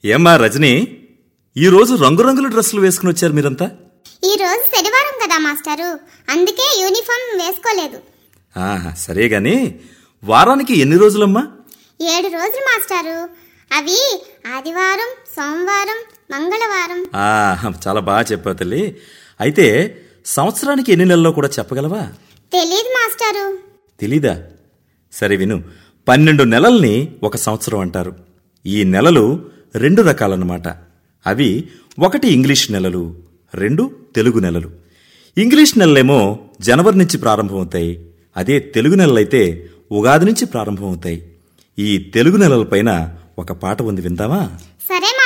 ఏమ్మా రజని ఈరోజు రంగురంగుల డ్రెస్సులు వేసుకుని వచ్చారు మీరంతా ఈ రోజు శనివారం కదా మాస్టారు అందుకే యూనిఫామ్ వేసుకోలేదు ఆ, సరే గాని వారానికి ఎన్ని రోజులమ్మా ఏడు రోజులు మాస్టారు అవి ఆదివారం సోమవారం మంగళవారం ఆ, చాలా బాగా చెప్పావు తల్లి అయితే సంవత్సరానికి ఎన్ని నెలల్లో కూడా చెప్పగలవా తెలీదు మాస్టారు తెలీదా సరే విను పన్నెండు నెలల్ని ఒక సంవత్సరం అంటారు ఈ నెలలు రెండు రకాలన్నమాట అవి ఒకటి ఇంగ్లీష్ నెలలు రెండు తెలుగు నెలలు ఇంగ్లీష్ నెలలేమో జనవరి నుంచి ప్రారంభమవుతాయి అదే తెలుగు నెలలైతే ఉగాది నుంచి ప్రారంభమవుతాయి ఈ తెలుగు నెలలపైన ఒక పాట ఉంది విందామా సరే